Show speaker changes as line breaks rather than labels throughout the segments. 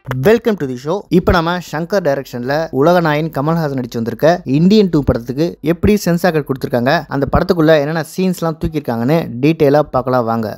welcome to the show இப்போ நம்ம சங்கர் டைரக்ஷன்ல உலகநாயன் கமல்ஹாசன் நடிச்சு வந்திருக்க இந்தியன் டூ படத்துக்கு எப்படி சென்சார் கொடுத்துருக்காங்க அந்த படத்துக்குள்ள என்னென்ன சீன்ஸ்லாம் தூக்கியிருக்காங்கன்னு டீட்டெயிலாக பார்க்கலாம் வாங்க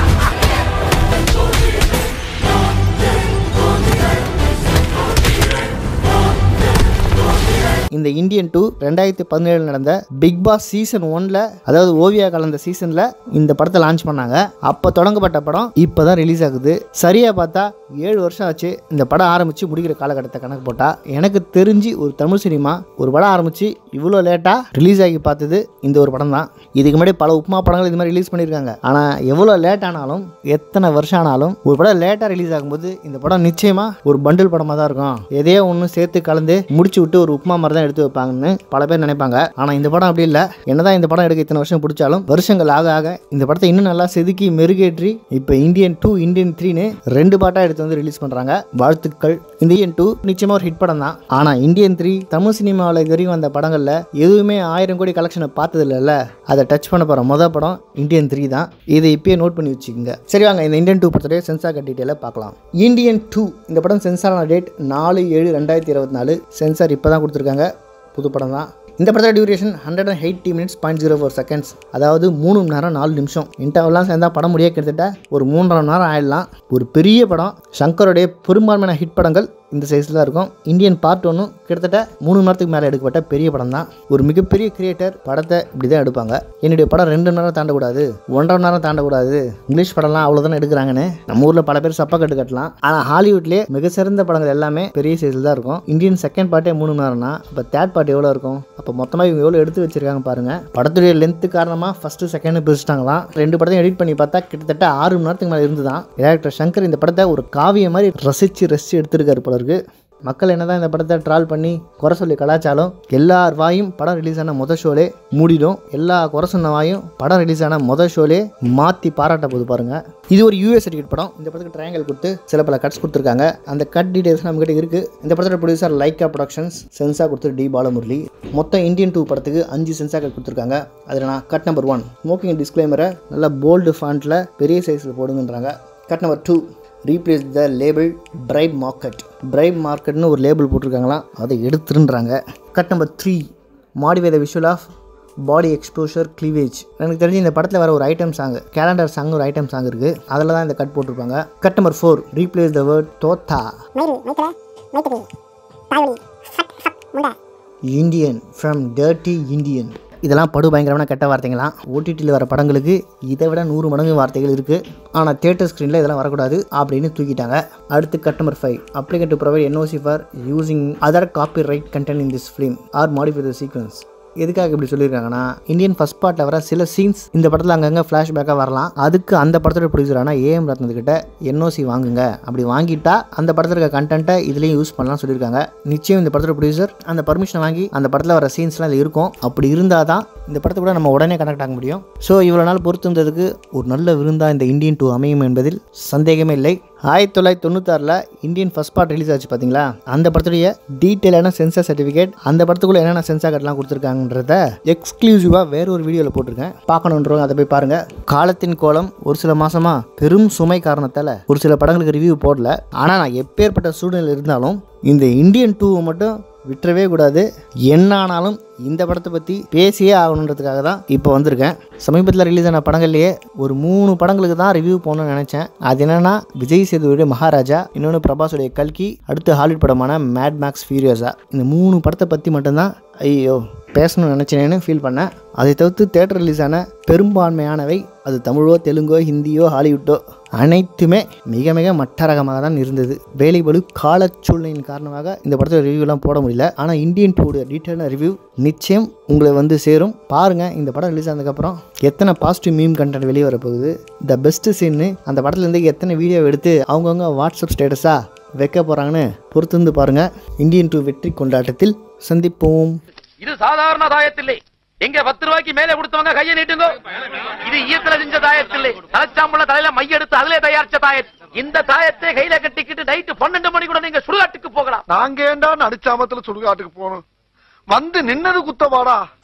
இந்த இந்தியன் டூ ரெண்டாயிரத்தி பதினேழு நடந்த பிக் பாஸ் சீசன் ஒன்ல அதாவது ஓவியா கலந்த சீசன்ல இந்த படத்தை லான்ச் பண்ணாங்க அப்போ தொடங்கப்பட்ட படம் இப்போ தான் ரிலீஸ் ஆகுது சரியா பார்த்தா ஏழு வருஷம் ஆச்சு இந்த படம் ஆரம்பிச்சு முடிக்கிற காலகட்டத்தை கணக்கு போட்டா எனக்கு தெரிஞ்சு ஒரு தமிழ் சினிமா ஒரு படம் ஆரம்பிச்சு இவ்வளோ லேட்டாக ரிலீஸ் ஆகி பார்த்தது இந்த ஒரு படம் தான் இதுக்கு முன்னாடி பல உப்புமா படங்கள் இது மாதிரி ரிலீஸ் பண்ணியிருக்காங்க ஆனால் எவ்வளோ லேட் ஆனாலும் எத்தனை வருஷம் ஆனாலும் ஒரு படம் லேட்டாக ரிலீஸ் ஆகும்போது இந்த படம் நிச்சயமாக ஒரு பண்டில் படமாக தான் இருக்கும் எதையோ ஒன்று சேர்த்து கலந்து முடிச்சு விட்டு ஒரு உப்புமா மாதிரி தான் எடுத்து வைப்பாங்கன்னு பல பேர் நினைப்பாங்க ஆனால் இந்த படம் அப்படி இல்லை என்னதான் இந்த படம் எடுக்க இத்தனை வருஷம் பிடிச்சாலும் வருஷங்கள் ஆக ஆக இந்த படத்தை இன்னும் நல்லா செதுக்கி மெருகேற்றி இப்போ இந்தியன் டூ இந்தியன் த்ரீன்னு ரெண்டு பாட்டாக எடுத்து வந்து ரிலீஸ் பண்ணுறாங்க வாழ்த்துக்கள் இந்தியன் டூ நிச்சயமாக ஒரு ஹிட் படம் தான் ஆனால் இந்தியன் த்ரீ தமிழ் சினிமாவில் இது வரைக்கும் வந்த படங்களில் எதுவுமே ஆயிரம் கோடி கலெக்ஷனை பார்த்தது இல்லைல்ல அதை டச் பண்ண போகிற மொதல் படம் இந்தியன் த்ரீ தான் இதை இப்பயே நோட் பண்ணி வச்சுக்கோங்க சரி வாங்க இந்த இந்தியன் டூ படத்துடைய சென்சார் கட் டீட்டெயிலாக பார்க்கலாம் இந்தியன் டூ இந்த படம் சென்சார் ஆன டேட் நாலு ஏழு ரெண்டாயிரத்தி இருபத்தி நாலு சென்சார் இப்போ தான் கொடுத்துருக்காங்க புது படம் தான் இந்த படத்தோட duration hundred and eighty minutes point zero four seconds அதாவது மூணு மணி நேரம் நாலு நிமிஷம் இன்டர்வெல்லாம் சேர்ந்தா படம் முடிய கிட்டத்தட்ட ஒரு மூன்றரை மணி நேரம் ஆயிடலாம் ஒரு பெரிய படம் சங்கருடைய பெரும்பான்மையான ஹிட் படங்கள் இந்த சைஸில் தான் இருக்கும் இந்தியன் பார்ட் ஒன்றும் கிட்டத்தட்ட மூணு மணி நேரத்துக்கு மேலே எடுக்கப்பட்ட பெரிய படம் தான் ஒரு மிகப்பெரிய கிரியேட்டர் படத்தை இப்படி தான் எடுப்பாங்க என்னுடைய படம் ரெண்டு மணி நேரம் தாண்டக்கூடாது ஒன்றரை மணி நேரம் தாண்டக்கூடாது இங்கிலீஷ் படம்லாம் அவ்வளோதானே எடுக்கிறாங்கன்னு நம்ம ஊரில் பல பேர் சப்பா கட்டு கட்டலாம் ஆனால் ஹாலிவுட்லேயே மிக சிறந்த படங்கள் எல்லாமே பெரிய சைஸில் தான் இருக்கும் இந்தியன் செகண்ட் பார்ட்டே மூணு மணி நேரம்னா அப்போ தேர்ட் பார்ட் எவ்வளோ இருக்கும் அப்போ மொத்தமாக இவங்க எவ்வளோ எடுத்து வச்சிருக்காங்க பாருங்க படத்துடைய லென்த்து காரணமாக ஃபஸ்ட்டு செகண்ட் பிரிச்சிட்டாங்களாம் ரெண்டு படத்தையும் எடிட் பண்ணி பார்த்தா கிட்டத்தட்ட ஆறு மணி நேரத்துக்கு மேலே இருந்து தான் டேரக்டர் சங்கர் இந்த படத்தை ஒரு காவிய மாதிரி ரசித்து ரசித்து எடுத்திருக்காரு போல இருக்கு மக்கள் என்னதான் இந்த படத்தை ட்ரால் பண்ணி குறை சொல்லி கலாச்சாரம் எல்லார் வாயும் படம் ரிலீஸ் ஆன மொதல் ஷோலே மூடிடும் எல்லா குறை சொன்ன வாயும் படம் ரிலீஸ் ஆன மொதல் ஷோலே மாற்றி பாராட்ட போது பாருங்க இது ஒரு யூஎஸ் சர்டிஃபிகேட் படம் இந்த படத்துக்கு ட்ரையாங்கல் கொடுத்து சில பல கட்ஸ் கொடுத்துருக்காங்க அந்த கட் டீடைல்ஸ் நம்மகிட்ட இருக்கு இந்த படத்தோட ப்ரொடியூசர் லைக்கா ப்ரொடக்ஷன்ஸ் சென்சார் கொடுத்து டி பாலமுரளி மொத்தம் இந்தியன் டூ படத்துக்கு அஞ்சு சென்சார்கள் கொடுத்துருக்காங்க அதில் நான் கட் நம்பர் ஒன் ஸ்மோக்கிங் டிஸ்க்ளைமரை நல்லா போல்டு ஃபாண்ட்டில் பெரிய சைஸில் போடுங்கன்றாங்க cut number two replace the label bribe market bribe மார்க்கெட்னு ஒரு லேபிள் போட்டிருக்காங்களாம் அதை எடுத்துருன்றாங்க cut number three modify the visual of body exposure cleavage எனக்கு தெரிஞ்சு இந்த படத்தில் வர ஒரு ஐட்டம் சாங் கேலண்டர் சாங் ஒரு ஐட்டம் சாங் இருக்குது அதில் தான் இந்த கட் போட்டிருப்பாங்க cut number four replace the word தோத்தா
மயிறு மைத்துல மைத்துக்கு தாய்வலி ஃபக் ஃபக் முண்டை
இந்தியன் ஃப்ரம் டர்ட்டி இந்தியன் இதெல்லாம் படு பயங்கரமான கெட்ட வார்த்தைங்களாம் ஓடிடியில் வர படங்களுக்கு இதை விட நூறு மடங்கு வார்த்தைகள் இருக்குது ஆனால் தேட்டர் ஸ்க்ரீனில் இதெல்லாம் வரக்கூடாது அப்படின்னு தூக்கிட்டாங்க அடுத்து cut number five applicant to provide NOC for using other copyright content in this film or modify the sequence எதுக்காக இப்படி சொல்லியிருக்காங்கன்னா இந்தியன் ஃபர்ஸ்ட் பார்ட்டில் வர சில சீன்ஸ் இந்த படத்தில் அங்கங்கே ஃப்ளாஷ்பேக்காக வரலாம் அதுக்கு அந்த படத்தோட ப்ரொடியூசரான ஏஎம் ரத்னத்துக்கிட்ட என்ஓசி வாங்குங்க அப்படி வாங்கிட்டா அந்த படத்தில் இருக்க கண்டென்ட்டை இதுலேயும் யூஸ் பண்ணலாம் சொல்லியிருக்காங்க நிச்சயம் இந்த படத்தோட ப்ரொடியூசர் அந்த பர்மிஷன் வாங்கி அந்த படத்தில் வர சீன்ஸ்லாம் இதில் இருக்கும் அப்படி இருந்தால் தான் இந்த படத்தை கூட நம்ம உடனே கனெக்ட் ஆக முடியும் ஸோ இவ்வளோ நாள் பொறுத்திருந்ததுக்கு ஒரு நல்ல விருந்தாக இந்த இந்தியன் டூ அமையும் என்பதில் சந்தேகமே இல்லை ஆயிரத்தி தொள்ளாயிரத்தி தொண்ணூத்தாறில் இந்தியன் ஃபர்ஸ்ட் பார்ட் ரிலீஸ் ஆச்சு பார்த்தீங்களா அந்த படத்துடைய டீட்டெயிலான சென்சார் சர்டிஃபிகேட் அந்த படத்துக்குள்ள என்னென்ன சென்சார் கார்டெலாம் கொடுத்துருக்காங்கன்றத எக்ஸ்க்ளூசிவாக வேற ஒரு வீடியோவில் போட்டிருக்கேன் பார்க்கணுன்றவங்க அதை போய் பாருங்க காலத்தின் கோலம் ஒரு சில மாசமா பெரும் சுமை காரணத்தால் ஒரு சில படங்களுக்கு ரிவ்யூ போடல ஆனால் நான் எப்பேற்பட்ட சூழ்நிலை இருந்தாலும் இந்த இந்தியன் டூவை மட்டும் விட்டுறவே கூடாது என்ன ஆனாலும் இந்த படத்தை பற்றி பேசியே ஆகணுன்றதுக்காக தான் இப்போ வந்திருக்கேன் சமீபத்தில் ரிலீஸ் ஆன படங்கள்லேயே ஒரு மூணு படங்களுக்கு தான் ரிவ்யூ போகணும்னு நினச்சேன் அது என்னன்னா விஜய் சேதுடைய மகாராஜா இன்னொன்று பிரபாஸுடைய கல்கி அடுத்து ஹாலிவுட் படமான மேட் மேக்ஸ் ஃபியூரியோஸா இந்த மூணு படத்தை பற்றி மட்டும்தான் ஐயோ பேசணும்னு நினச்சினேன்னு ஃபீல் பண்ணேன் அதை தவிர்த்து தேட்டர் ரிலீஸ் ஆன பெரும்பான்மையானவை அது தமிழோ தெலுங்கோ ஹிந்தியோ ஹாலிவுட்டோ அனைத்துமே மிக மிக மட்டரகமாக தான் இருந்தது வேலைபளு காலச்சூழ்நிலையின் காரணமாக இந்த படத்தோட ரிவ்யூலாம் போட முடியல ஆனால் இந்தியன் டூடைய டீட்டெயிலான ரிவ்யூ நிச்சயம் உங்களை வந்து சேரும் பாருங்கள் இந்த படம் ரிலீஸ் ஆனதுக்கப்புறம் எத்தனை பாசிட்டிவ் மீம் கண்டென்ட் வெளியே வரப்போகுது த பெஸ்ட்டு சீன்னு அந்த படத்துலேருந்து எத்தனை வீடியோ எடுத்து அவங்கவுங்க வாட்ஸ்அப் ஸ்டேட்டஸாக வைக்க போகிறாங்கன்னு பொறுத்திருந்து பாருங்கள் இந்தியன் டூ வெற்றி கொண்டாட்டத்தில் சந்திப்போம்
இது சாதாரண தாயத்தில்லை எங்க பத்து ரூபாய்க்கு மேல கொடுத்தவங்க கையை நீட்டுங்க இது ஈயத்துல செஞ்ச தாயத்தில்லை தலைச்சாம்புள்ள தலையில மையெடுத்து அதிலே தயாரிச்ச தாயத் இந்த தாயத்தை கையில கட்டிக்கிட்டு நைட்டு பன்னெண்டு மணி கூட நீங்க சுடுகாட்டுக்கு போகலாம்
நாங்க ஏண்டா நடிச்சாமத்துல சுடுகாட்டுக்கு போகணும் வந்து நின்னது குத்தவாடா